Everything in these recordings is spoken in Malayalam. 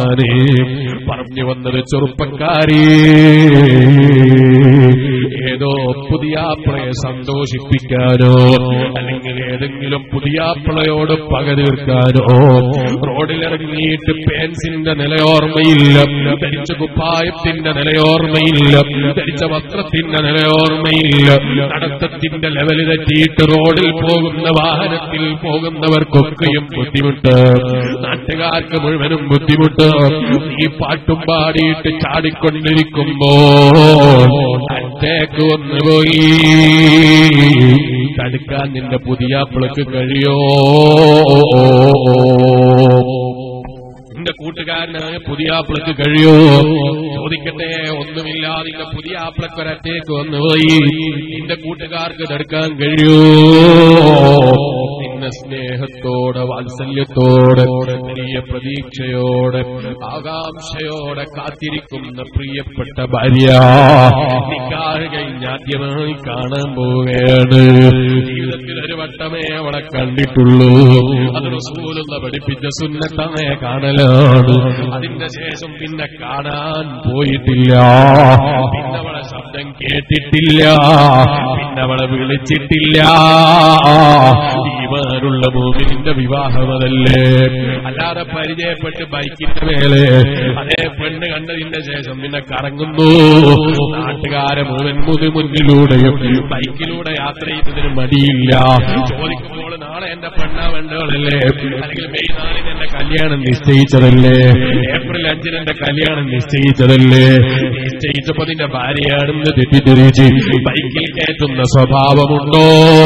ഞാന് പറഞ്ഞു വന്നത് ചെറുപ്പക്കാരി ഏതോ പുതിയാപ്പിളയെ സന്തോഷിപ്പിക്കാനോ അല്ലെങ്കിൽ ഏതെങ്കിലും പുതിയാപ്പിളയോട് പക തീർക്കാനോ റോഡിലിറങ്ങിയിട്ട് പേൻസിന്റെ നിലയോർമ്മയില്ല ധരിച്ച കുപ്പായത്തിന്റെ നിലയോർമ്മയില്ല ധരിച്ച വസ്ത്രത്തിന്റെ നിലയോർമ്മയില്ല നടത്തത്തിന്റെ ലെവല് തെറ്റിയിട്ട് റോഡിൽ പോകുന്ന വാഹനത്തിൽ പോകുന്നവർക്കൊക്കെയും ബുദ്ധിമുട്ട് നാട്ടുകാർക്ക് മുഴുവനും ബുദ്ധിമുട്ട് ഈ പാട്ടും പാടിയിട്ട് ചാടിക്കൊണ്ടിരിക്കുമ്പോ അറ്റേക്ക് വന്നുപോയി തടുക്കാൻ നിന്റെ പുതിയ പിളക്ക് കഴിയോ നിന്റെ കൂട്ടുകാരനായ പുതിയ ആപ്പിളക്ക് കഴിയോ ചോദിക്കട്ടെ ഒന്നുമില്ലാതെ നിന്റെ പുതിയ ആപ്പിളക്ക് ഒരറ്റേക്ക് വന്നുപോയി നിന്റെ കൂട്ടുകാർക്ക് തടുക്കാൻ കഴിയോ നിന്നെ സ്നേഹത്തോടെ വാത്സല്യത്തോടെ വലിയ പ്രതീക്ഷയോടെ ആകാംക്ഷയോടെ കാത്തിരിക്കുന്ന പ്രിയപ്പെട്ട ഭാര്യ നിക്കാറ് കഴിഞ്ഞ് ആദ്യമായി കാണാൻ പോവുകയാണ് ജീവിതത്തിൽ ഒരു വട്ടമേ അവളെ കണ്ടിട്ടുള്ളൂ അത് റസൂലുള്ള പഠിപ്പിച്ച സുന്നത്തമേ കാണലാണ് അതിന്റെ ശേഷം പിന്നെ കാണാൻ പോയിട്ടില്ല പിന്നെ അവളെ ശബ്ദം കേട്ടിട്ടില്ല പിന്നെ അവളെ വിളിച്ചിട്ടില്ല ഈമാനുള്ള ഭൂമിന്റെ വിവാഹമതല്ലേ അല്ലാതെ പരിചയപ്പെട്ട് ബൈക്കിന്റെ മേലെ അതേ പെണ്ണ് കണ്ടതിന്റെ ശേഷം പിന്നെ കറങ്ങുന്നു നാട്ടുകാരെ മുഴുവൻ മുതു മുന്നിലൂടെയും ബൈക്കിലൂടെ യാത്ര ചെയ്യുന്നതിന് മടിയില്ല ചോദിക്കുമ്പോൾ നാളെ എന്റെ പെണ്ണാ വേണ്ടവളല്ലേ അല്ലെങ്കിൽ മെയ് നാലിന് എന്റെ കല്യാണം നിശ്ചയിച്ചതല്ലേ ഏപ്രിൽ അഞ്ചിന് എന്റെ കല്യാണം നിശ്ചയിച്ചതല്ലേ നിശ്ചയിച്ചപ്പോ നിന്റെ ഭാര്യയാണെന്ന് തെറ്റിദ്ധരിച്ച് ബൈക്കിൽ കയറ്റുന്ന സ്വഭാവമുണ്ടോ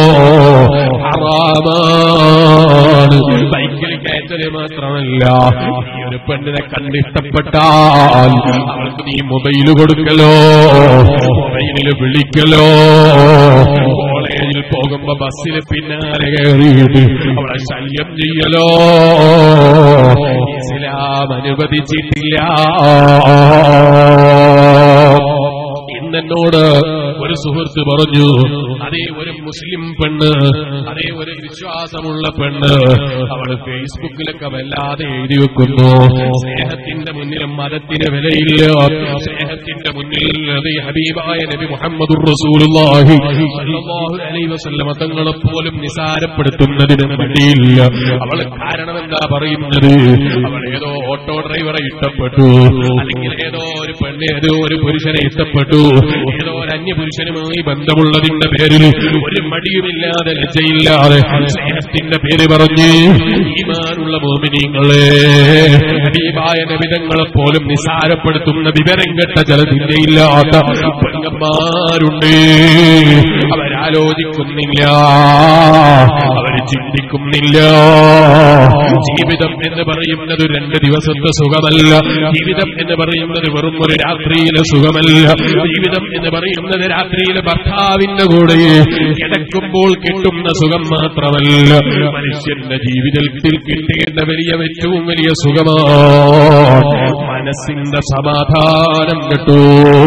ഹറാമാണ് ബൈക്കിൽ കയറ്റല് മാത്രമല്ല ഈ ഒരു പെണ്ണിനെ കണ്ടിഷ്ടപ്പെട്ടാൽ അവൾക്ക് നീ മൊബൈൽ കൊടുക്കലോ മൊബൈലിൽ വിളിക്കലോ കോളേജിൽ പോകുമ്പോ ബസ്സിൽ പിന്നാലെ കയറിയിട്ട് അവളെ ശല്യം ചെയ്യലോ ഇസ്ലാം അനുവദിച്ചിട്ടില്ല ഇന്നെന്നോട് ഒരു സുഹൃത്ത് പറഞ്ഞു അതേ ഒരു മുസ്ലിം പെണ്ണ് അതേ ഒരു വിശ്വാസമുള്ള പെണ്ണ് അവൾ ഫേസ്ബുക്കിലൊക്കെ വല്ലാതെ എഴുതി വെക്കുന്നു സ്നേഹത്തിന്റെ മുന്നിലും മതത്തിന് വിലയില്ല സ്നേഹത്തിന്റെ മുന്നിൽ അതേ ഹബീബായ നബി മുഹമ്മദ് റസൂലുള്ളാഹി സ്വല്ലല്ലാഹു അലൈഹി വസല്ലമ തങ്ങളെ പോലും നിസാരപ്പെടുത്തുന്നതിന് മടിയില്ല അവൾ കാരണം എന്താ പറയുന്നത് അവൾ ഏതോ ഓട്ടോ ഡ്രൈവറെ ഇഷ്ടപ്പെട്ടു അല്ലെങ്കിൽ ഏതോ ഒരു പെണ്ണ് ഏതോ ഒരു പുരുഷനെ ഇഷ്ടപ്പെട്ടു ഏതോ ഒരു അന്യപുരുഷനുമായി ബന്ധമുള്ളതിന്റെ പേരിൽ ഒരു മടിയുമില്ലാതെ ലജ്ജയില്ലാതെ സ്നേഹത്തിന്റെ പേര് പറഞ്ഞ് ഈമാനുള്ള മോമിനിങ്ങളെ ഹബീബായ നബിതങ്ങളെ പോലും നിസാരപ്പെടുത്തുന്ന വിവരം കെട്ട ചിലതിന്റെ ഇല്ലാത്ത പെങ്ങന്മാരുണ്ട് അവരാലോചിക്കുന്നില്ല അവര് ചിന്തിക്കുന്നില്ല ജീവിതം എന്ന് പറയുന്നത് രണ്ട് ദിവസത്തെ സുഖമല്ല ജീവിതം എന്ന് പറയുന്നത് വെറും ഒരു രാത്രിയിലെ സുഖമല്ല ജീവിതം എന്ന് പറയുന്നത് രാത്രിയിലെ ഭർത്താവിന്റെ കൂടെ കിടക്കുമ്പോൾ കിട്ടുന്ന സുഖം മാത്രമല്ല മനുഷ്യന്റെ ജീവിതത്തിൽ കിട്ടേണ്ട വലിയ ഏറ്റവും വലിയ സുഖമാണ് മനസ്സിന്റെ സമാധാനം കിട്ടൂ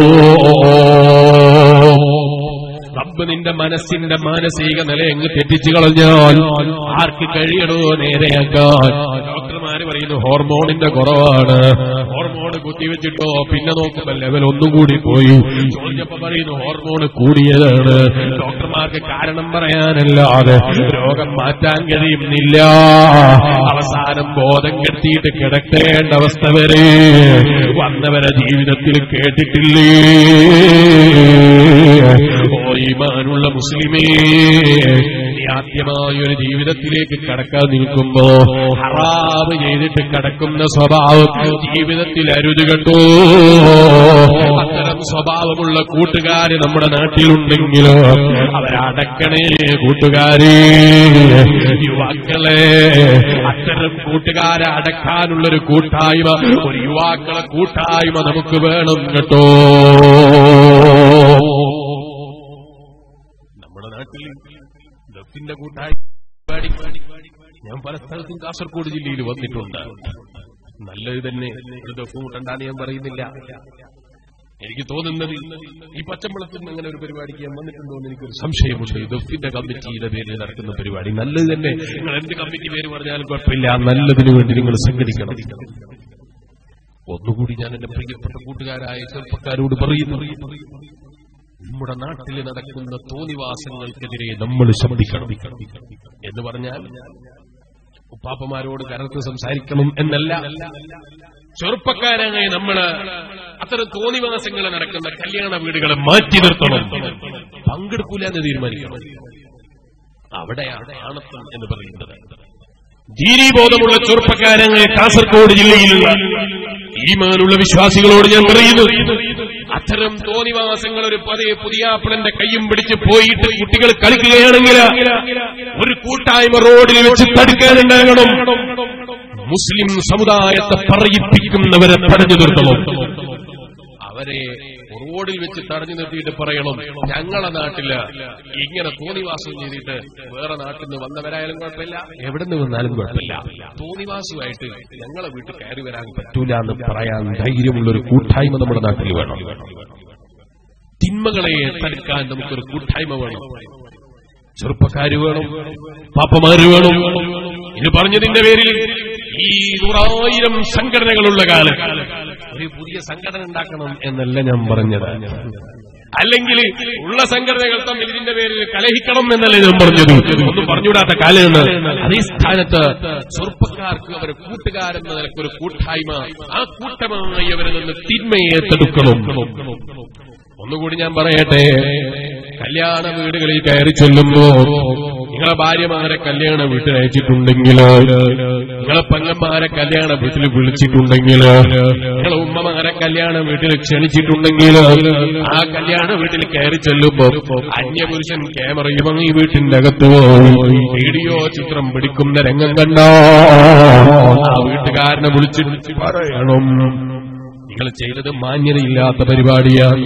റബ്ബ് നിന്റെ മനസ്സിന്റെ മാനസിക നില എങ്ങ് തെറ്റിച്ചു കളഞ്ഞാൽ ആർക്ക് കഴിയണോ നേരെയാക്കാൻ ഡോക്ടർമാര് പറയുന്നു ഹോർമോണിന്റെ കുറവാണ് ഹോർമോൺ കുത്തിവെച്ചിട്ടോ പിന്നെ നോക്കുമ്പോ ലെവൽ ഒന്നും കൂടി പോയി ചോദിച്ചപ്പോ പറയുന്നു ഹോർമോൺ കൂടിയതാണ് ഡോക്ടർമാർക്ക് കാരണം പറയാനല്ലാതെ രോഗം മാറ്റാൻ കഴിയുന്നില്ല അവസാനം ബോധം കെട്ടിയിട്ട് കിടക്കേണ്ട അവസ്ഥ വരെ വന്നവരെ ജീവിതത്തിൽ കേട്ടിട്ടില്ലേ ഓ ഈമാനുള്ള മുസ്ലിമേ നീ ആദ്യമായി ഒരു ജീവിതത്തിലേക്ക് കടക്കാൻ നിൽക്കുമ്പോ ഹറാബ് ചെയ്തിട്ട് കടക്കുന്ന സ്വഭാവം ജീവിതത്തിൽ അരുത് കണ്ടോ അത്തരം സ്വഭാവമുള്ള കൂട്ടുകാര് നമ്മുടെ നാട്ടിലുണ്ടെങ്കിലോ അവരടക്കണേ കൂട്ടുകാരെ യുവാക്കളെ അത്തരം കൂട്ടുകാരെ അടക്കാനുള്ളൊരു കൂട്ടായ്മ ഒരു യുവാക്കളെ കൂട്ടായ്മ നമുക്ക് വേണം കേട്ടോ നമ്മുടെ നാട്ടിൽ ദത്തിന്റെ കൂട്ടായ്മ ഞാൻ പല സ്ഥലത്തും കാസർഗോഡ് ജില്ലയിൽ വന്നിട്ടുണ്ട് നല്ലത് തന്നെ ഒരു ദഫ് കൂട്ടണ്ടാന്ന് ഞാൻ പറയുന്നില്ല എനിക്ക് തോന്നുന്നത് ഈ പച്ചമ്പളത്തിൽ നിന്ന് അങ്ങനെ ഒരു പരിപാടിക്ക് ഞാൻ വന്നിട്ടുണ്ടോ എന്ന് എനിക്കൊരു സംശയമുണ്ട് ദഫിന്റെ കമ്മിറ്റിയുടെ പേരിൽ നടക്കുന്ന പരിപാടി നല്ലത് തന്നെ നിങ്ങൾ എന്ത് കമ്മിറ്റി പേര് പറഞ്ഞാലും കുഴപ്പമില്ല നല്ലതിനു വേണ്ടി നിങ്ങൾ സംഘടിക്കണം ഒന്നുകൂടി ഞാൻ എന്റെ പ്രിയപ്പെട്ട കൂട്ടുകാരായ ചെറുപ്പക്കാരോട് പറയുന്നു നമ്മുടെ നാട്ടിൽ നടക്കുന്ന തോന്നിവാസങ്ങൾക്കെതിരെ നമ്മൾ ശബ്ദിക്കണം എന്ന് പറഞ്ഞാൽ ഉപ്പാപ്പമാരോട് കരത്ത് സംസാരിക്കണം എന്നല്ല ചെറുപ്പക്കാരായ നമ്മള് അത്തരം തോന്നിവാസങ്ങൾ നടക്കുന്ന കല്യാണ വീടുകളെ മാറ്റി നിർത്തണം പങ്കെടുക്കൂല എന്ന് തീരുമാനിക്കണം അവിടെയാണ് ആണത്വം എന്ന് പറയുന്നത് ജീരീബോധമുള്ള ചെറുപ്പക്കാരങ്ങൾ കാസർഗോഡ് ജില്ലയിലുള്ള ഈമാനുള്ള വിശ്വാസികളോട് ഞാൻ പറയുന്നു അത്തരം തോന്നിവാസങ്ങൾ ഒരു പതയെ പുതിയാപ്പിളന്റെ കയ്യും പിടിച്ച് പോയിട്ട് കുട്ടികൾ കളിക്കുകയാണെങ്കിൽ ഒരു കൂട്ടായ്മ റോഡിൽ വെച്ച് തടുക്കാനുണ്ടാകണം മുസ്ലിം സമുദായത്തെ പറയിപ്പിക്കുന്നവരെ തടഞ്ഞു നിർത്തണം അവരെ റോഡിൽ വെച്ച് തടഞ്ഞു നിർത്തിയിട്ട് പറയണം ഞങ്ങളെ നാട്ടില് ഇങ്ങനെ തോന്നിവാസം ചെയ്തിട്ട് വേറെ നാട്ടിൽ നിന്ന് വന്നവരായാലും കുഴപ്പമില്ല എവിടെ നിന്ന് വന്നാലും കുഴപ്പമില്ല തോന്നിവാസമായിട്ട് ഞങ്ങളെ വീട്ടിൽ കയറി വരാൻ പറ്റൂല എന്ന് പറയാൻ ധൈര്യമുള്ള ഒരു കൂട്ടായ്മ നമ്മുടെ നാട്ടിൽ വേണം തിന്മകളെ തടുക്കാൻ നമുക്കൊരു കൂട്ടായ്മ വേണം ചെറുപ്പക്കാര് വേണം പാപ്പമാര് വേണം ഇത് പറഞ്ഞതിന്റെ പേരിൽ ഈ നൂറായിരം സംഘടനകളുള്ള കാലം ഒരു പുതിയ സംഘടന ഉണ്ടാക്കണം എന്നല്ല ഞാൻ പറഞ്ഞത് അല്ലെങ്കിൽ ഉള്ള സംഘടനകൾ തമ്മിൽ ഇതിന്റെ പേരിൽ കലഹിക്കണം എന്നല്ല ഞാൻ പറഞ്ഞത് ഒന്നും പറഞ്ഞുവിടാത്ത കാലമാണ് അതേ സ്ഥാനത്ത് ചെറുപ്പക്കാർക്ക് അവരെ കൂട്ടുകാരെന്ന നിലക്കൊരു കൂട്ടായ്മ ആ കൂട്ടമായി അവരിൽ നിന്ന് തിന്മയെ തടുക്കണം ഒന്നുകൂടി ഞാൻ പറയട്ടെ കല്യാണ വീടുകളിൽ കയറി ചെല്ലുമ്പോ നിങ്ങളെ ഭാര്യമാരെ കല്യാണ വീട്ടിൽ അയച്ചിട്ടുണ്ടെങ്കിൽ നിങ്ങളെ പെങ്ങന്മാരെ കല്യാണ വീട്ടിൽ വിളിച്ചിട്ടുണ്ടെങ്കിൽ നിങ്ങളെ ഉമ്മമാരെ കല്യാണ വീട്ടിൽ ക്ഷണിച്ചിട്ടുണ്ടെങ്കിൽ ആ കല്യാണ വീട്ടിൽ കയറി ചെല്ലുമ്പോ അന്യപുരുഷൻ ക്യാമറയും ഈ വീട്ടിന്റെ അകത്ത് പോയി വീഡിയോ ചിത്രം പിടിക്കുന്ന രംഗം കണ്ടോ ആ വീട്ടുകാരനെ വിളിച്ചിട്ട് പറയണം നിങ്ങൾ ചെയ്തത് മാന്യതയില്ലാത്ത പരിപാടിയാണ്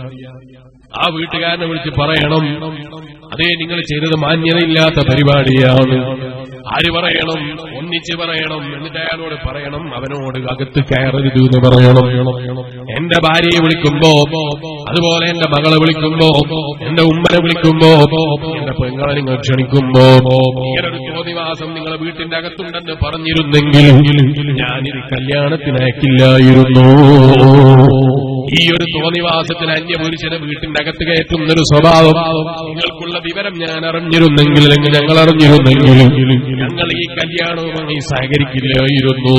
ആ വീട്ടുകാരനെ വിളിച്ച് പറയണം അതേ നിങ്ങൾ ചെയ്തത് മാന്യതയില്ലാത്ത പരിപാടിയാണ് ആര് പറയണം ഒന്നിച്ച് പറയണം എന്നിട്ട് അയാളോട് പറയണം അവനോട് അകത്ത് കയറരുത് എന്ന് പറയണം എന്റെ ഭാര്യയെ വിളിക്കുമ്പോ അതുപോലെ എന്റെ മകളെ വിളിക്കുമ്പോ എന്റെ ഉമ്മനെ വിളിക്കുമ്പോ എന്റെ പെങ്ങളെ നിങ്ങൾ ക്ഷണിക്കുമ്പോ ഇങ്ങനൊരു തോന്നിവാസം നിങ്ങളെ വീട്ടിന്റെ അകത്തുണ്ടെന്ന് പറഞ്ഞിരുന്നെങ്കിൽ ഞാനിത് കല്യാണത്തിന് അയക്കില്ലായിരുന്നു ഈ ഒരു തോന്നിവാസത്തിന് അന്യപുരുഷനെ വീട്ടിന്റെ അകത്ത് കയറ്റുന്നൊരു സ്വഭാവം നിങ്ങൾക്കുള്ള വിവരം ഞാൻ അറിഞ്ഞിരുന്നെങ്കിൽ അല്ലെങ്കിൽ ഞങ്ങൾ അറിഞ്ഞിരുന്നെങ്കിൽ ഞങ്ങൾ ഈ കല്യാണവുമായി സഹകരിക്കില്ലായിരുന്നു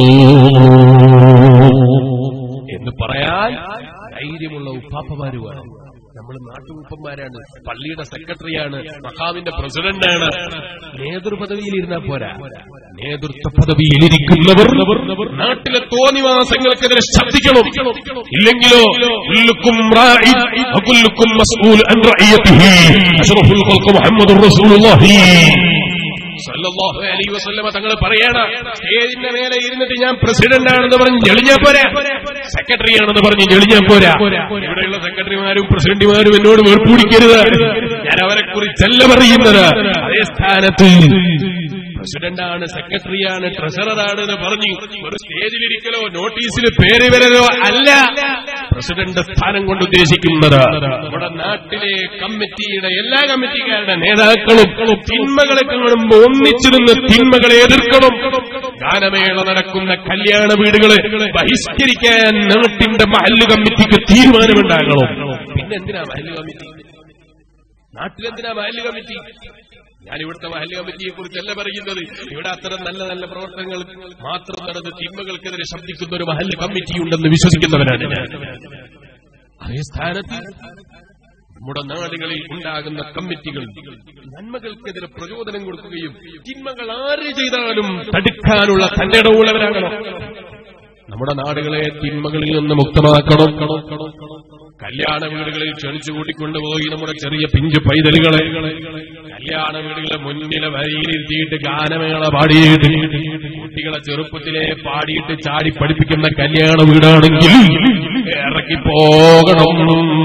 എന്ന് പറയാൻ ധൈര്യമുള്ള ഉപ്പാപ്പമാര് വേണം നമ്മൾ നാട്ടുകൂപ്പന്മാരാണ് പള്ളിയുടെ സെക്രട്ടറിയാണ് മഹാവിന്റെ പ്രസിഡന്റാണ് നേതൃപദവിയിൽ ഇരുന്നാൽ പോരാ നേതൃത്വ പദവിയിലിരിക്കുന്നവർ നാട്ടിലെ തോന്നിവാസങ്ങൾക്കെതിരെ ശബ്ദിക്കണം ഇല്ലെങ്കിലോ കുല്ലുക്കും റാഇ വകുല്ലുക്കും മസ്ഊൽ അൻ റഇയതിഹി അഷ്റഫുൽ ഖൽഖ് മുഹമ്മദുർ റസൂലുള്ളാഹി സല്ലല്ലാഹു അലൈഹി വസല്ലമ തങ്ങൾ പറയാണ് സ്റ്റേജിന്റെ മേലെ ഇരുന്നിട്ട് ഞാൻ പ്രസിഡന്റ് ആണെന്ന് പറഞ്ഞ് ഞെളിഞ്ഞാ പോരാ സെക്രട്ടറി ആണെന്ന് പറഞ്ഞ് ഞെളിഞ്ഞാ പോരാ ഇവിടെയുള്ള സെക്രട്ടറിമാരും പ്രസിഡന്റുമാരും എന്നോട് വേർപ്പൂടിക്കരുത് ഞാൻ അവരെ കുറിച്ചല്ല പറയുന്നത് അതേ സ്ഥാനത്ത് പ്രസിഡന്റാണ് സെക്രട്ടറിയാണ് ട്രഷററാണ് എന്ന് പറഞ്ഞു ഒരു സ്റ്റേജിലിരിക്കലോ നോട്ടീസിൽ പേര് വരലോ അല്ല പ്രസിഡന്റ് സ്ഥാനം കൊണ്ട് ഉദ്ദേശിക്കുന്നത് നമ്മുടെ നാട്ടിലെ കമ്മിറ്റിയുടെ എല്ലാ കമ്മിറ്റിക്കാരുടെ നേതാക്കളും തിന്മകളെ കാണുമ്പോൾ ഒന്നിച്ചിരുന്ന് തിന്മകളെ എതിർക്കണം ഗാനമേള നടക്കുന്ന കല്യാണ വീടുകളെ ബഹിഷ്കരിക്കാൻ നാട്ടിന്റെ മഹല്ല് കമ്മിറ്റിക്ക് തീരുമാനമുണ്ടാകണം പിന്നെ എന്തിനാ മഹല്ല് കമ്മിറ്റി നാട്ടിലെന്തിനാ മഹല്ല് കമ്മിറ്റി ഞാൻ ഇവിടുത്തെ മഹല്ല് കമ്മിറ്റിയെ കുറിച്ചല്ല പറയുന്നത് ഇവിടെ അത്തരം നല്ല നല്ല പ്രവർത്തനങ്ങൾ മാത്രം നടന്ന് തിന്മകൾക്കെതിരെ ശബ്ദിക്കുന്ന ഒരു മഹല്ല് കമ്മിറ്റി ഉണ്ടെന്ന് വിശ്വസിക്കുന്നവനാണ് ഞാൻ അതേ സ്ഥാനത്ത് നമ്മുടെ നാടുകളിൽ ഉണ്ടാകുന്ന കമ്മിറ്റികൾ നന്മകൾക്കെതിരെ പ്രചോദനം കൊടുക്കുകയും തിന്മകൾ ആര് ചെയ്താലും തടുക്കാനുള്ള തന്റെ ഇടവുള്ളവരാകണം നമ്മുടെ നാടുകളെ തിന്മകളിൽ നിന്ന് മുക്തമാക്കണം കല്യാണ വീടുകളിൽ ക്ഷണിച്ചു കൂട്ടിക്കൊണ്ടുപോയി നമ്മുടെ ചെറിയ പിഞ്ചു പൈതലുകളെ കല്യാണ വീടുകളെ മുന്നിലെ വരിയിലിരുത്തിയിട്ട് ഗാനമേള പാടിയിട്ട് കുട്ടികളെ ചെറുപ്പത്തിലെ പാടിയിട്ട് ചാടി പഠിപ്പിക്കുന്ന കല്യാണ വീടാണെങ്കിൽ ഇറക്കി പോകണം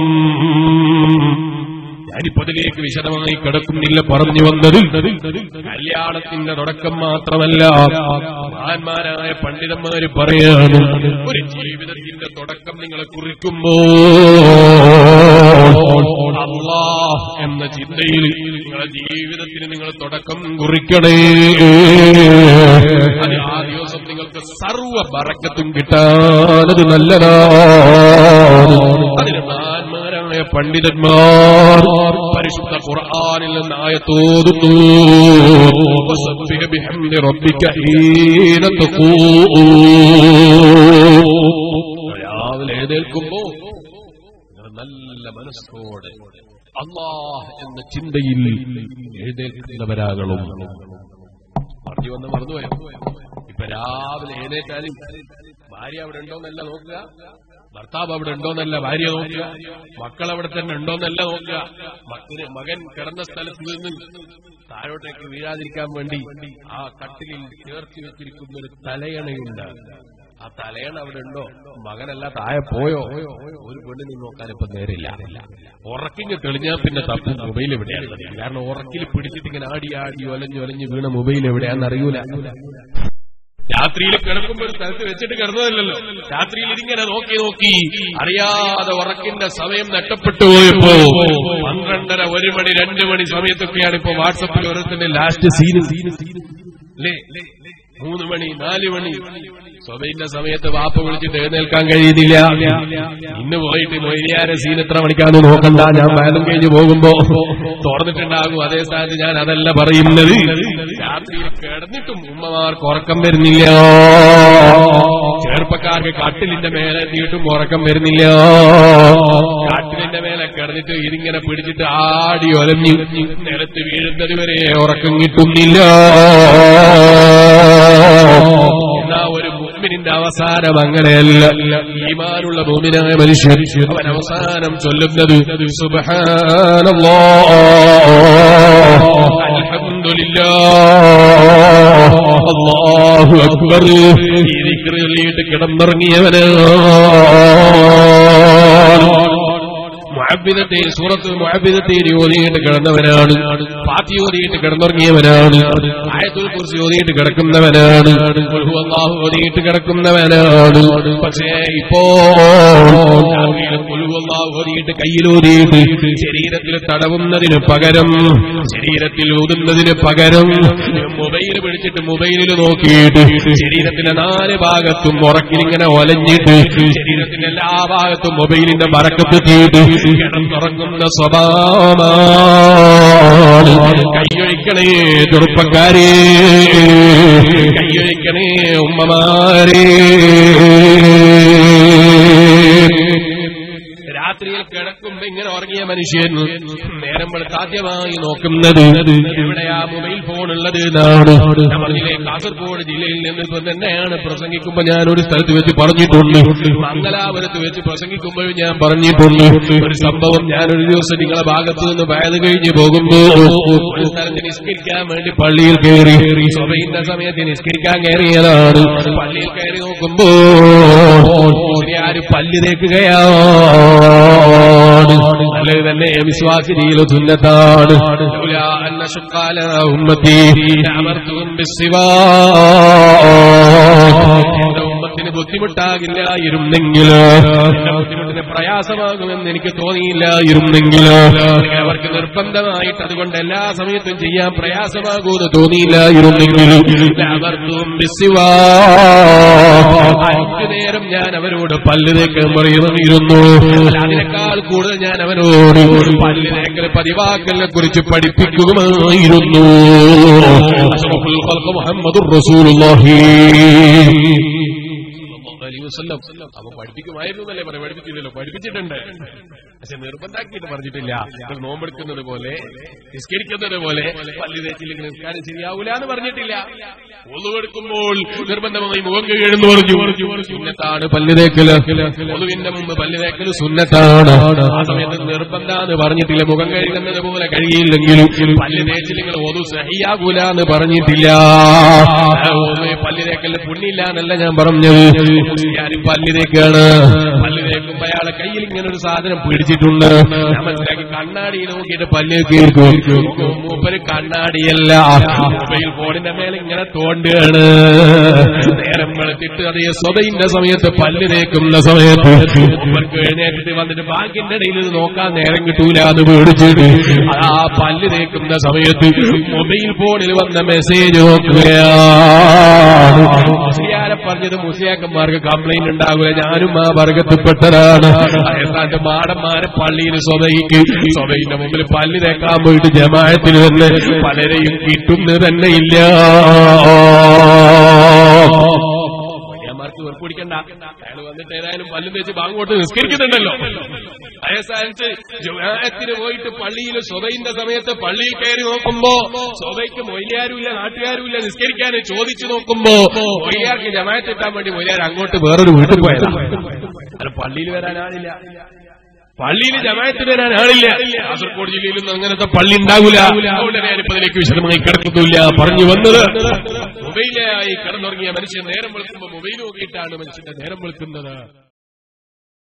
ഞാനിപ്പോ അതിലേക്ക് വിശദമായി കിടക്കുന്നില്ല പറഞ്ഞു വന്നത് കല്യാണത്തിന്റെ തുടക്കം മാത്രമല്ല മഹാന്മാരായ പണ്ഡിതന്മാര് പറയാണ് ഒരു ജീവിതത്തിന്റെ തുടക്കം നിങ്ങളെ കുറിക്കുമ്പോ അള്ളാഹ് എന്ന ചിന്തയിൽ നിങ്ങളെ ജീവിതത്തിന് നിങ്ങൾ തുടക്കം കുറിക്കണേ അത് ആ ദിവസം നിങ്ങൾക്ക് നിങ്ങൾക്ക് സർവ ബറക്കത്തും കിട്ടാനത് നല്ലതാണ് അതിന് മഹാന്മാരായ പണ്ഡിതന്മാർ പരിശുദ്ധ ഖുർആനിൽ നിന്ന് ആയത്തോതുന്നു വസബ്ബിഹ ബിഹംദി റബ്ബിക ഹീന തഖൂം രാവിലെ എഴുന്നേൽക്കുമ്പോ നിങ്ങൾ നല്ല മനസ്സോടെ അള്ളാഹ് എന്ന ചിന്തയിൽ എഴുന്നേൽക്കുന്നവരാകണം പറഞ്ഞു വന്ന് മറന്നുപോയോ ഇപ്പൊ രാവിലെ എഴുന്നേറ്റാലും ഭാര്യ അവിടെ ഉണ്ടോന്നല്ല നോക്കുക ഭർത്താവ് അവിടെ ഉണ്ടോന്നല്ല ഭാര്യ നോക്കുക മക്കൾ അവിടെ തന്നെ ഉണ്ടോന്നല്ല നോക്കുക മകന് മകൻ കിടന്ന സ്ഥലത്ത് നിന്ന് താഴോട്ടേക്ക് വീഴാതിരിക്കാൻ വേണ്ടി ആ കട്ടിലിൽ ചേർത്തി വെച്ചിരിക്കുന്ന ഒരു തലയണയുണ്ട് ആ തലയണ അവിടെ ഉണ്ടോ മകനല്ല താഴെ പോയോ ഒരു പെണ്ണിനെ നോക്കാൻ ഇപ്പൊ നേരില്ല ഉറക്കിങ് തെളിഞ്ഞാൽ പിന്നെ തപ്പും മൊബൈൽ എവിടെയാണ് കാരണം ഉറക്കിൽ പിടിച്ചിട്ട് ഇങ്ങനെ ആടി ആടി ഒലഞ്ഞ് ഒലഞ്ഞ് വീണ മൊബൈൽ എവിടെയാണെന്ന് അറിയൂല രാത്രിയിൽ കിടക്കുമ്പോൾ ഒരു സ്ഥലത്ത് വെച്ചിട്ട് കിടന്നതല്ലല്ലോ രാത്രിയിൽ ഇതിങ്ങനെ നോക്കി നോക്കി അറിയാതെ ഉറക്കിന്റെ സമയം നഷ്ടപ്പെട്ടു പോയപ്പോ പന്ത്രണ്ടര ഒരു മണി രണ്ട് മണി സമയത്തൊക്കെയാണ് ഇപ്പൊ വാട്സപ്പിൽ ഓരോരുത്തരുടെ ലാസ്റ്റ് സീന് അല്ലേ മൂന്ന് മണി നാല് മണി സ്വബൈന്റെ സമയത്ത് വാപ്പ വിളിച്ചിട്ട് എഴുന്നേൽക്കാൻ കഴിയുന്നില്ല ഇന്ന് പോയിട്ട് മൊയ്യാരെ സീൻ എത്ര മണിക്കാന്ന് നോക്കണ്ട ഞാൻ വേദം കഴിഞ്ഞ് പോകുമ്പോ തുറന്നിട്ടുണ്ടാകും അതേ സ്ഥാനത്ത് ഞാൻ അതല്ല പറയുന്നത് രാത്രിയിൽ കിടന്നിട്ടും ഉമ്മമാർക്ക് ഉറക്കം വരുന്നില്ല ചെറുപ്പക്കാർക്ക് കട്ടിലിന്റെ മേലെ എത്തിയിട്ടും ഉറക്കം വരുന്നില്ല കാട്ടിലിന്റെ മേലെ കിടന്നിട്ട് ഇതിങ്ങനെ പിടിച്ചിട്ട് ആടി ഒലഞ്ഞു നിലത്ത് വീഴുന്നത് വരെ ഉറക്കം കിട്ടുന്നില്ല എന്നാ ഒരു മുഅ്മിനിന്റെ അവസാനം അങ്ങനെയല്ല ഈമാനുള്ള മുഅ്മിനായ മനുഷ്യൻ അവൻ അവസാനം ചൊല്ലുന്നത് സുബ്ഹാനല്ലാഹ് അൽഹംദുലില്ലാഹ് അല്ലാഹു അക്ബർ ഈ ദിക്ർ ചൊല്ലിയിട്ട് കിടന്നിറങ്ങിയവനാണ് മുഅബ്ബിദത്തെ സൂറത്ത് മുഅബ്ബിദത്തെ ഓതിയിട്ട് കിടന്നവനാണ് പാത്തി ഓതിയിട്ട് കിടന്നുറങ്ങിയവനാണ് ആയത്തുൽ കുറിച്ച് ഓതിയിട്ട് കിടക്കുന്നവനാണ് ഖുൽ ഹുവല്ലാഹു ഓതിയിട്ട് കിടക്കുന്നവനാണ് പക്ഷേ ഇപ്പോ ഖുൽ ഹുവല്ലാഹു ഓതിയിട്ട് കയ്യിലൂതിയിട്ട് ശരീരത്തിൽ തടവുന്നതിന് പകരം ശരീരത്തിൽ ഊതുന്നതിന് പകരം മൊബൈൽ പിടിച്ചിട്ട് മൊബൈലിൽ നോക്കിയിട്ട് ശരീരത്തിന്റെ നാല് ഭാഗത്തും ഉറക്കിനിങ്ങനെ ഒലഞ്ഞിട്ട് ശരീരത്തിന്റെ എല്ലാ ഭാഗത്തും മൊബൈലിന്റെ മറക്കത്തെത്തിയിട്ട് കിടന്നുറങ്ങുന്ന സ്വഭാവമാണ് കൈയൊഴിക്കണേ ചെറുപ്പക്കാരെ കൈയൊഴിക്കണേ ഉമ്മമാരെ രാത്രിയിൽ കിടക്കുമ്പോ ഇങ്ങനെ ഉറങ്ങിയ മനുഷ്യൻ നേരം വെളുത്ത് ആദ്യമായി നോക്കുന്നത് എവിടെയാ മൊബൈൽ ഫോൺ ഉള്ളത് എന്നാണ് ഞാൻ പറഞ്ഞില്ലേ കാസർഗോഡ് ജില്ലയിൽ നിന്ന് ഇപ്പൊ തന്നെയാണ് പ്രസംഗിക്കുമ്പോ ഞാൻ ഒരു സ്ഥലത്ത് വെച്ച് പറഞ്ഞിട്ടുണ്ട് മംഗലാപുരത്ത് വെച്ച് പ്രസംഗിക്കുമ്പോഴും ഞാൻ പറഞ്ഞിട്ടുണ്ട് ഒരു സംഭവം ഞാൻ ഒരു ദിവസം നിങ്ങളെ ഭാഗത്ത് നിന്ന് വയത് കഴിഞ്ഞ് പോകുമ്പോ ഒരു സ്ഥലത്ത് നിസ്കരിക്കാൻ വേണ്ടി പള്ളിയിൽ കയറി സ്വഭയിന്റെ സമയത്ത് നിസ്കരിക്കാൻ കയറിയതാണ് പള്ളിയിൽ കയറി നോക്കുമ്പോ ആര് പല്ല് തേക്കുകയാണ് നല്ലത് തന്നെ വിശ്വാസിനിയിലെ സുന്നത്താണ് ലൗലാ അന്ന ശുക്കാല ഉമ്മത്തി അമർത്തും എന്റെ ഉമ്മത്തിന് ബുദ്ധിമുട്ടാകില്ലായിരുന്നെങ്കിൽ എന്റെ ബുദ്ധിമുട്ടിന് പ്രയാസമാകുമെന്ന് എനിക്ക് തോന്നിയില്ലായിരുന്നെങ്കിൽ അല്ലെങ്കിൽ അവർക്ക് നിർബന്ധമായിട്ട് അതുകൊണ്ട് എല്ലാ സമയത്തും ചെയ്യാൻ പ്രയാസമാകുമെന്ന് തോന്നിയില്ലായിരുന്നെങ്കിൽ അമർത്തും അഞ്ചു നേരം ഞാൻ അവരോട് പല്ല് തേക്കാൻ പറയുമായിരുന്നു അല്ല, അതിനേക്കാൾ കൂടുതൽ ഞാൻ അവനോട് പല്ല് തേക്കൽ പതിവാക്കലിനെ കുറിച്ച് പഠിപ്പിക്കുമായിരുന്നു അഷ്റഫുൽ ഖൽഖ് മുഹമ്മദുർ റസൂലുള്ളാഹി അലൈഹി വസല്ലം അപ്പൊ പഠിപ്പിക്കുമായിരുന്നു എന്നല്ലേ പറയാം പഠിപ്പിച്ചില്ലല്ലോ പഠിപ്പിച്ചിട്ടുണ്ട് പക്ഷെ നിർബന്ധാക്കിയിട്ട് പറഞ്ഞിട്ടില്ല നിങ്ങൾ നോമ്പെടുക്കുന്നത് പോലെ നിസ്കരിക്കുന്നത് പോലെ പള്ളി തേച്ചില്ലെങ്കിൽ നിസ്കാരം ശരിയാവൂല എന്ന് പറഞ്ഞിട്ടില്ല ഒന്നുകൊടുക്കുമ്പോൾ നിർബന്ധമായി മുഖം കഴുകുന്നു പറഞ്ഞു സുന്നത്താണ് പല്ല് തേക്കല് ഒന്നുവിന്റെ മുമ്പ് പല്ല് തേക്കല് സുന്നത്താണ് ആ സമയത്ത് നിർബന്ധാന്ന് പറഞ്ഞിട്ടില്ല മുഖം കഴുകുന്നത് പോലെ കഴിയില്ലെങ്കിലും പല്ല് തേച്ചില്ലെങ്കിൽ ഒതു സഹിയാകൂല എന്ന് പറഞ്ഞിട്ടില്ല ഒന്ന് പല്ല് തേക്കലിന് പുണ്യില്ല എന്നല്ല ഞാൻ പറഞ്ഞത് ഞാനും പല്ല് തേക്കാണ് പല്ല് തേക്കുമ്പോ അയാളെ കയ്യിൽ ഇങ്ങനെ ഒരു സാധനം പിടിച്ചിട്ടുണ്ട് ഞാൻ മനസ്സിലാക്കി കണ്ണാടി നോക്കിയിട്ട് പല്ല് കേൾക്കും മൂപ്പര് കണ്ണാടിയല്ല മൊബൈൽ ഫോണിന്റെ മേലെ ഇങ്ങനെ തോണ്ടുകയാണ് നേരം വെളുത്തിട്ട് അതേ സ്വതയിന്റെ സമയത്ത് പല്ല് തേക്കുന്ന സമയത്ത് മൂപ്പർക്ക് എഴുന്നേറ്റിട്ട് വന്നിട്ട് ബാങ്കിന്റെ ഇടയിൽ ഇത് നോക്കാൻ നേരം കിട്ടൂല അത് പേടിച്ചിട്ട് ആ പല്ല് തേക്കുന്ന സമയത്ത് മൊബൈൽ ഫോണിൽ വന്ന മെസ്സേജ് നോക്കുകയാണ് മുസ്ലിയാരെ പറഞ്ഞത് മുസ്ലിയാക്കന്മാർക്ക് കംപ്ലൈന്റ് ഉണ്ടാകുക ഞാനും ആ വർഗത്തിൽപ്പെട്ടതാണ് അയത്താന്റെ മാടന്മാരെ പള്ളിയിൽ സ്വതയിക്ക് സ്വതയിന്റെ മുമ്പിൽ പല്ല് തേക്കാൻ പോയിട്ട് ജമായത്തിൽ തന്നെ പലരെയും കിട്ടുന്നത് തന്നെ ഇല്ല മൊയ്യാന്മാർക്ക് വെറുപ്പ് പിടിക്കണ്ട അയാൾ വന്നിട്ട് ഏതായാലും പല്ലും തേച്ച് ബാങ്കോട്ട് നിസ്കരിക്കുന്നുണ്ടല്ലോ അതേസ്ഥാനത്ത് ജുമാഅത്തിന് പോയിട്ട് പള്ളിയിൽ സ്വതയിന്റെ സമയത്ത് പള്ളിയിൽ കയറി നോക്കുമ്പോ സ്വതയ്ക്ക് മൊയ്യാരുമില്ല നാട്ടുകാരുമില്ല നിസ്കരിക്കാൻ ചോദിച്ചു നോക്കുമ്പോ മൊയ്യാർക്ക് ജമാഅത്ത് എത്താൻ വേണ്ടി മൊയ്യാർ അങ്ങോട്ട് വേറൊരു വീട്ടിൽ പോയതാ അത് പള്ളിയിൽ വരാൻ ആളില്ല പള്ളിയിൽ ജമായത്തിന് വരാൻ ആളില്ല കാസർഗോഡ് ജില്ലയിലൊന്നും അങ്ങനത്തെ പള്ളി ഉണ്ടാവില്ല അതുകൊണ്ട് ഞാനിപ്പോ അതിലേക്ക് വിശദമായി കിടക്കുന്നില്ല പറഞ്ഞു വന്നത് മൊബൈലായി കിടന്നുറങ്ങിയ മനുഷ്യൻ നേരം വെളുക്കുമ്പോ മൊബൈൽ നോക്കിയിട്ടാണ് മനുഷ്യന്റെ നേരം വെളുക്കുന്നത്